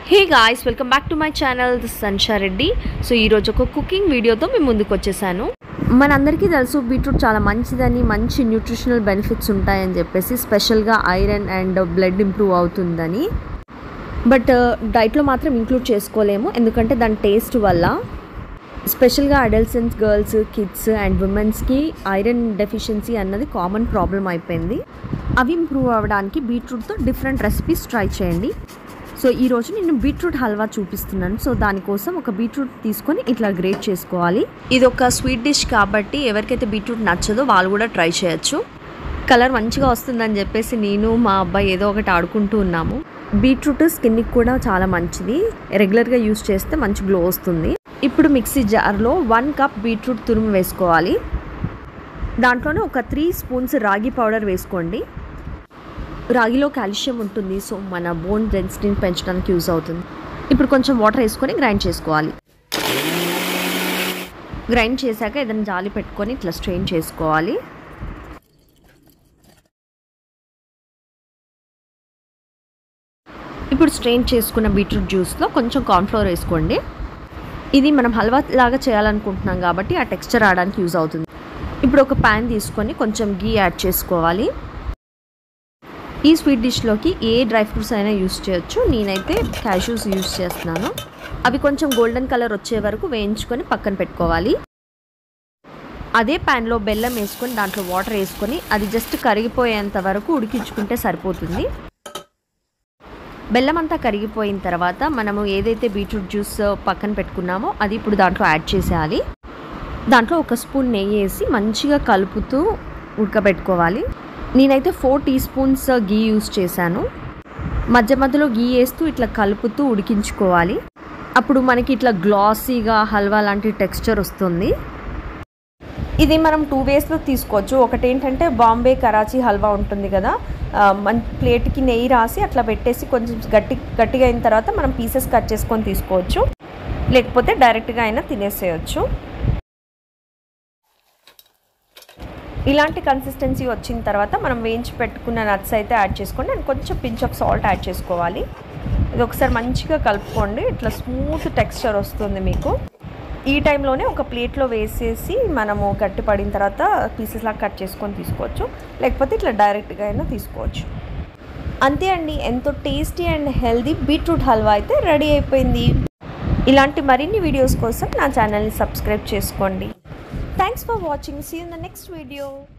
hey guys welcome back to my channel సన్షా Reddy so ఈరోజు ఒక కుకింగ్ వీడియోతో మేము ముందుకు వచ్చేసాను మనందరికీ తెలుసు బీట్రూట్ చాలా మంచిదని మంచి న్యూట్రిషనల్ బెనిఫిట్స్ ఉంటాయని చెప్పేసి స్పెషల్గా ఐరన్ అండ్ బ్లడ్ ఇంప్రూవ్ అవుతుందని బట్ డైట్లో మాత్రం ఇంక్లూడ్ చేసుకోలేము ఎందుకంటే దాని టేస్ట్ వల్ల స్పెషల్గా అడల్ట్సన్స్ గర్ల్స్ కిడ్స్ అండ్ ఉమెన్స్కి ఐరన్ డెఫిషియన్సీ అన్నది కామన్ ప్రాబ్లం అయిపోయింది అవి ఇంప్రూవ్ అవ్వడానికి బీట్రూట్తో డిఫరెంట్ రెసిపీస్ ట్రై చేయండి సో ఈరోజు నేను బీట్రూట్ హల్వా చూపిస్తున్నాను సో దానికోసం ఒక బీట్రూట్ తీసుకొని ఇట్లా గ్రేట్ చేసుకోవాలి ఇది ఒక స్వీట్ డిష్ కాబట్టి ఎవరికైతే బీట్రూట్ నచ్చదో వాళ్ళు కూడా ట్రై చేయొచ్చు కలర్ మంచిగా వస్తుందని చెప్పేసి నేను మా అబ్బాయి ఏదో ఒకటి ఆడుకుంటూ ఉన్నాము బీట్రూట్ స్కిన్కి కూడా చాలా మంచిది రెగ్యులర్గా యూస్ చేస్తే మంచి గ్లో వస్తుంది ఇప్పుడు మిక్సీ జార్లో వన్ కప్ బీట్రూట్ తురుము వేసుకోవాలి దాంట్లోనే ఒక త్రీ స్పూన్స్ రాగి పౌడర్ వేసుకోండి రాగిలో కాల్షియం ఉంటుంది సో మన బోన్ డెన్సిటీని పెంచడానికి యూజ్ అవుతుంది ఇప్పుడు కొంచెం వాటర్ వేసుకొని గ్రైండ్ చేసుకోవాలి గ్రైండ్ చేశాక ఏదైనా జాలి పెట్టుకొని ఇట్లా స్ట్రెయిన్ చేసుకోవాలి ఇప్పుడు స్ట్రెయిన్ చేసుకున్న బీట్రూట్ జ్యూస్లో కొంచెం కార్న్ఫ్లవర్ వేసుకోండి ఇది మనం హల్వా లాగా చేయాలనుకుంటున్నాం కాబట్టి ఆ టెక్స్చర్ రావడానికి యూజ్ అవుతుంది ఇప్పుడు ఒక ప్యాన్ తీసుకొని కొంచెం గీ యాడ్ చేసుకోవాలి ఈ స్వీట్ డిష్లోకి ఏ డ్రై ఫ్రూట్స్ అయినా యూస్ చేయొచ్చు నేనైతే క్యాష్యూస్ యూస్ చేస్తున్నాను అవి కొంచెం గోల్డెన్ కలర్ వచ్చే వరకు వేయించుకొని పక్కన పెట్టుకోవాలి అదే ప్యాన్లో బెల్లం వేసుకొని దాంట్లో వాటర్ వేసుకొని అది జస్ట్ కరిగిపోయేంత వరకు ఉడికించుకుంటే సరిపోతుంది బెల్లం అంతా కరిగిపోయిన తర్వాత మనము ఏదైతే బీట్రూట్ జ్యూస్ పక్కన పెట్టుకున్నామో అది ఇప్పుడు దాంట్లో యాడ్ చేసేయాలి దాంట్లో ఒక స్పూన్ నెయ్యి వేసి మంచిగా కలుపుతూ ఉడకబెట్టుకోవాలి నేనైతే four tea spoons ghee use చేశాను మధ్య మధ్యలో గీ వేస్తూ ఇట్లా కలుపుతూ ఉడికించుకోవాలి అప్పుడు మనకి ఇట్లా గ్లాసీగా హల్వా లాంటి టెక్స్చర్ వస్తుంది ఇది మనం టూ వేస్లో తీసుకోవచ్చు ఒకటి ఏంటంటే బాంబే కరాచీ హల్వా ఉంటుంది కదా మన ప్లేట్కి నెయ్యి రాసి అట్లా పెట్టేసి కొంచెం గట్టి గట్టిగా అయిన తర్వాత మనం పీసెస్ కట్ చేసుకొని తీసుకోవచ్చు లేకపోతే డైరెక్ట్గా అయినా తినేసేయచ్చు ఇలాంటి కన్సిస్టెన్సీ వచ్చిన తర్వాత మనం వేయించి పెట్టుకున్న నట్స్ అయితే యాడ్ చేసుకోండి అండ్ కొంచెం పించ్ ఆఫ్ సాల్ట్ యాడ్ చేసుకోవాలి ఇది ఒకసారి మంచిగా కలుపుకోండి ఇట్లా స్మూత్ టెక్స్చర్ వస్తుంది మీకు ఈ టైంలోనే ఒక ప్లేట్లో వేసేసి మనము గట్టి పడిన తర్వాత పీసెస్ లాగా కట్ చేసుకొని తీసుకోవచ్చు లేకపోతే ఇట్లా డైరెక్ట్గా అయినా తీసుకోవచ్చు అంతే అండి ఎంతో tasty and healthy beetroot halwa అయితే రెడీ అయిపోయింది ఇలాంటి మరిన్ని వీడియోస్ కోసం నా ఛానల్ని సబ్స్క్రైబ్ చేసుకోండి thanks for watching see in the next video